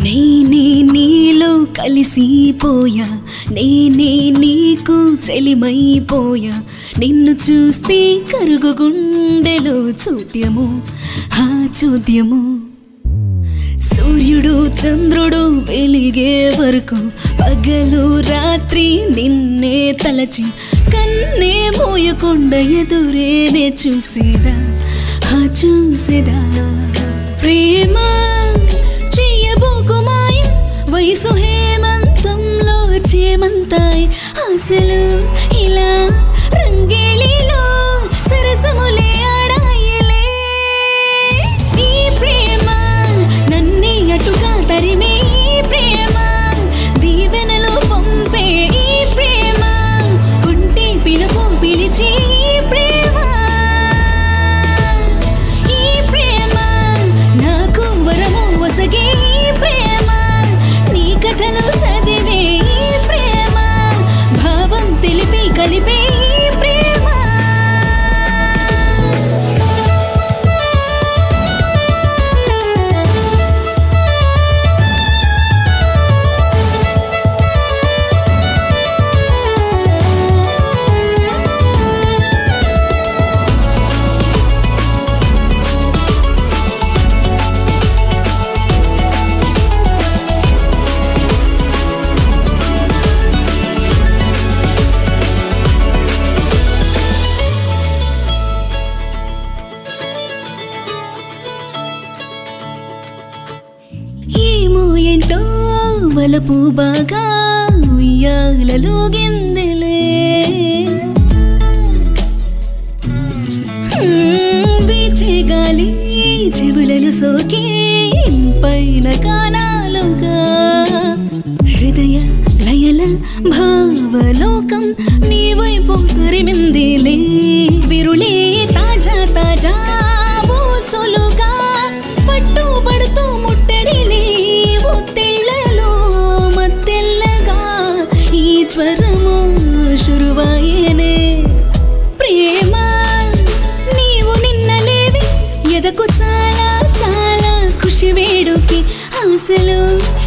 నేనే నీలో కలిసిపోయా నేనే నీకు చెలిమైపోయా నిన్ను చూస్తే కరుగు గుండెలో చూద్యము ఆ చూద్యము సూర్యుడు చంద్రుడు వెలిగే వరకు పగలు రాత్రి నిన్నే తలచి కన్నే మోయకుండా ఎదురేనే చూసేదా ఆ చూసేదా ప్రేమ చెయ్యబోకు మాయ వయసు హేమంతంలో చేమంతాయి ఆశలు ఇలా రంగేలిలో సరసములే ఆడాయలే ఈ ప్రేమ నన్నే అటుగా తరిమే ఈ ప్రేమ దీవెనలో పంపే ఈ ప్రేమ కొంటే పిలుపు పిలిచి ఈ ప్రేమ ఈ ప్రేమ నాకు వరము వసగే ఈ ప్రేమ నీ కథలు చదివే ఈ ప్రేమ భావం తెలిపి కలిపే ఈ ప్రేమ ఏమో ఏంటో వలపు బాగా ఉయ్యాలలో గిందెలే హ్మ్, వీచే గాలి చెవులను సోకే పైన కానాలుగా హృదయ లయల భావలోకం నీ వైపు తరిమిందిలే విరులే తాజా తాజా ఊసులుగా పట్టుబడుతూ ముట్టడిలే ఒత్తిళ్లలో మత్తెల్లగా ఈ జ్వరము శురువాయేనే ప్రేమ నీవు నిన్నలేవి ఎదకు చాలా చాలా ఖుషి వేడుకి ఆశలు